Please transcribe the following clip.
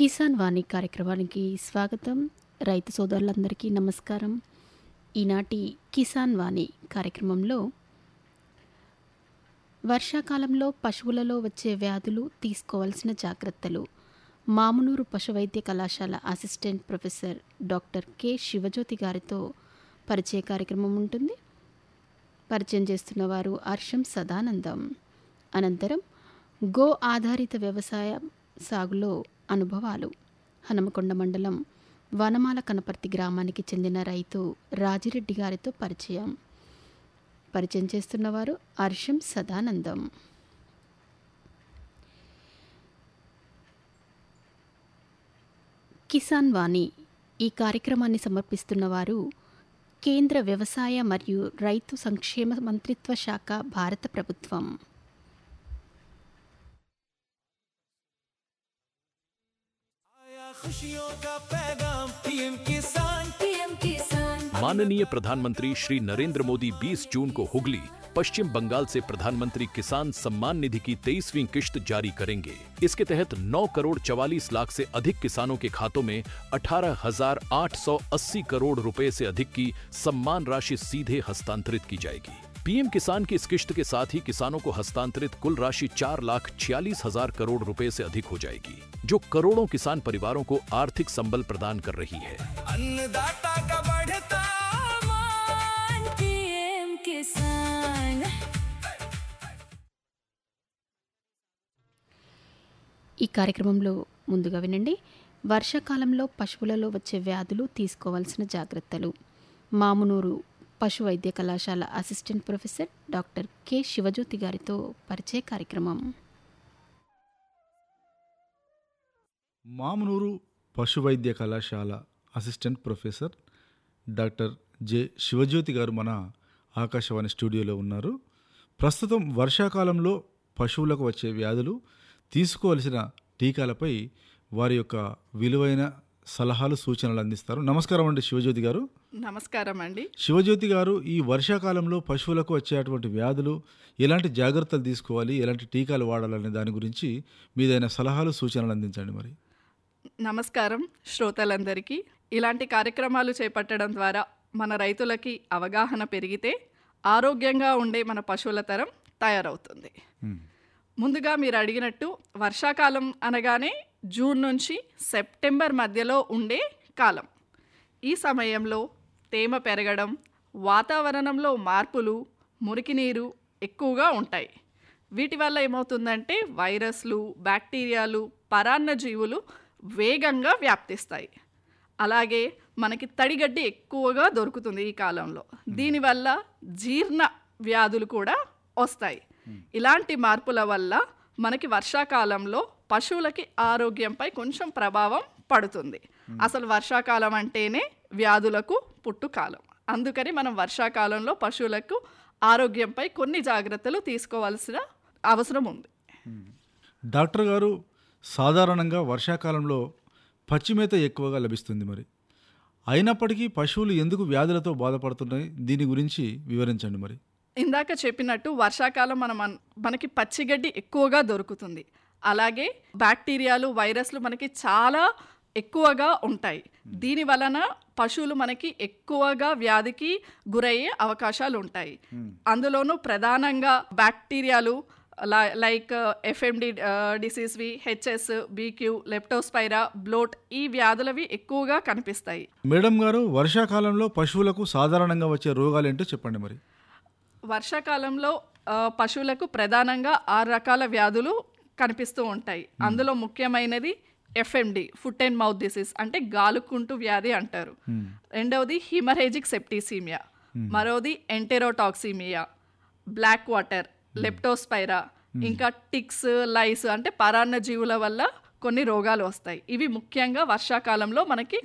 కిసాన్ వాణి కార్యక్రమానికి స్వాగతం రైతు సోదరులందరికీ నమస్కారం ఈనాటి కిసాన్ వాణి కార్యక్రమంలో వర్షాకాలంలో పశువులలో వచ్చే వ్యాధులు తీసుకోవాల్సిన జాగ్రత్తలు మామునూరు పశువైద్య కళాశాల assistant professor doctor K Sivajyothi గారితో పరిచయ కార్యక్రమం ఉంటుంది పరిచయం చేస్తున్న వారు హర్షం సదానందం అనంతరం గో ఆధారిత వ్యవసాయ సాగులో అనుభవాలు హనుమకొండ మండలం వనమాల కనపర్తి గ్రామానికి చెందిన రైతు రాజిరెడ్డి గారితో పరిచయం పరిచయం చేస్తున్నవారు హర్షం సదానందం కిసాన్ వాణి ఈ కార్యక్రమాన్ని సమర్పిస్తున్న వారు కేంద్ర వ్యవసాయ మరియు రైతు సంక్షేమ మంత్రిత్వ శాఖ భారత ప్రభుత్వం आया खुशियों का पैगाम पीएम किसान पीएम किसान माननीय प्रधानमंत्री श्री नरेंद्र मोदी 20 जून को हुगली पश्चिम बंगाल से प्रधानमंत्री किसान सम्मान निधि की तेईसवीं किश्त जारी करेंगे इसके तहत 9 करोड़ 44 लाख से अधिक किसानों के खातों में 18,880 करोड़ रुपए से अधिक की सम्मान राशि सीधे हस्तांतरित की जाएगी पीएम किसान की इस किश्त के साथ ही किसानों को हस्तांतरित कुल राशि चार लाख छियालीस हजार करोड़ रुपए से अधिक हो जाएगी जो करोड़ों किसान परिवारों को आर्थिक संबल प्रदान कर रही है अन्नदाता का बढ़ता मान पीएम किसान ఈ కార్యక్రమంలో ముందుగా వినండి వర్షాకాలంలో పశువులలో వచ్చే వ్యాధులు తీసుకోవాల్సిన జాగ్రత్తలు మామునూరు పశు వైద్య కళాశాల assistant professor doctor K Sivajyothi గారితో పరిచయ కార్యక్రమం మామునూరు పశువైద్య కళాశాల assistant professor doctor J Sivajyothi గారు మన ఆకాశవాణి స్టూడియోలో ఉన్నారు ప్రస్తుతం వర్షాకాలంలో పశువులకు వచ్చే వ్యాధులు తీసుకోవలసిన టీకాలపై వారి యొక్క విలువైన సలహాలు సూచనలు అందిస్తారు నమస్కారం అండి శివజ్యోతి గారు నమస్కారం అండి శివజ్యోతి గారు ఈ వర్షాకాలంలో పశువులకు వచ్చేటువంటి వ్యాధులు ఎలాంటి జాగ్రత్తలు తీసుకోవాలి ఎలాంటి టీకాలు వాడాలనే దాని గురించి మీదైన సలహాలు సూచనలు అందించండి మరి నమస్కారం శ్రోతలందరికీ ఇలాంటి కార్యక్రమాలు చేపట్టడం ద్వారా మన రైతులకి అవగాహన పెరిగితే ఆరోగ్యంగా ఉండే మన పశువుల తరం తయారవుతుంది ముందుగా మీరు అడిగినట్టు వర్షాకాలం అనగానే జూన్ నుంచి సెప్టెంబర్ మధ్యలో ఉండే కాలం ఈ సమయంలో తేమ పెరగడం వాతావరణంలో మార్పులు మురికి నీరు ఎక్కువగా ఉంటాయి వీటి వల్ల ఏమవుతుందంటే వైరస్లు బ్యాక్టీరియాలు పరాన్న జీవులు వేగంగా వ్యాప్తిస్తాయి అలాగే మనకి తడిగడ్డి ఎక్కువగా దొరుకుతుంది ఈ కాలంలో దీనివల్ల జీర్ణ వ్యాధులు కూడా వస్తాయి ఇలాంటి మార్పుల వల్ల మనకి వర్షాకాలంలో పశువులకి ఆరోగ్యంపై కొంచెం ప్రభావం పడుతుంది అసలు వర్షాకాలం అంటేనే వ్యాధులకు పుట్టుకాలం అందుకని మనం వర్షాకాలంలో పశువులకు ఆరోగ్యంపై కొన్ని జాగ్రత్తలు తీసుకోవాల్సిన అవసరం ఉంది డాక్టర్ గారు సాధారణంగా వర్షాకాలంలో పచ్చిమేత ఎక్కువగా లభిస్తుంది మరి అయినప్పటికీ పశువులు ఎందుకు వ్యాధులతో బాధపడుతున్నాయి దీని గురించి వివరించండి మరి ఇందాక చెప్పినట్టు వర్షాకాలం మనం అన్- మనకి పచ్చిగడ్డి ఎక్కువగా దొరుకుతుంది అలాగే బ్యాక్టీరియాలు వైరస్లు మనకి చాలా ఎక్కువగా ఉంటాయి దీని వలన పశువులు మనకి ఎక్కువగా వ్యాధికి గురయ్యే అవకాశాలు ఉంటాయి అందులోనూ ప్రధానంగా బ్యాక్టీరియాలు లా- లైక్ ఎఫ్ఎండి డిసీజ్వి హెచ్ఎస్ బీక్యూ లెప్టోస్పైరా బ్లోట్ ఈ వ్యాధులవి ఎక్కువగా కనిపిస్తాయి మేడం గారు వర్షాకాలంలో పశువులకు సాధారణంగా వచ్చే రోగాలు ఏంటో చెప్పండి మరి వర్షాకాలంలో ఆ, పశువులకు ప్రధానంగా ఆరు రకాల వ్యాధులు కనిపిస్తూ ఉంటాయి అందులో ముఖ్యమైనది FMD foot and mouth disease అంటే గాలుకుంటు వ్యాధి అంటారు రెండవది హిమరేజిక్ సెప్టిసీమియా మరోది ఎంటెరోటాక్సిమియా బ్లాక్ వాటర్ లెప్టోస్పైరా ఇంకా టిక్స్ లైస్ అంటే పరాన్న జీవుల వల్ల కొన్ని రోగాలు వస్తాయి ఇవి ముఖ్యంగా వర్షాకాలంలో మనకి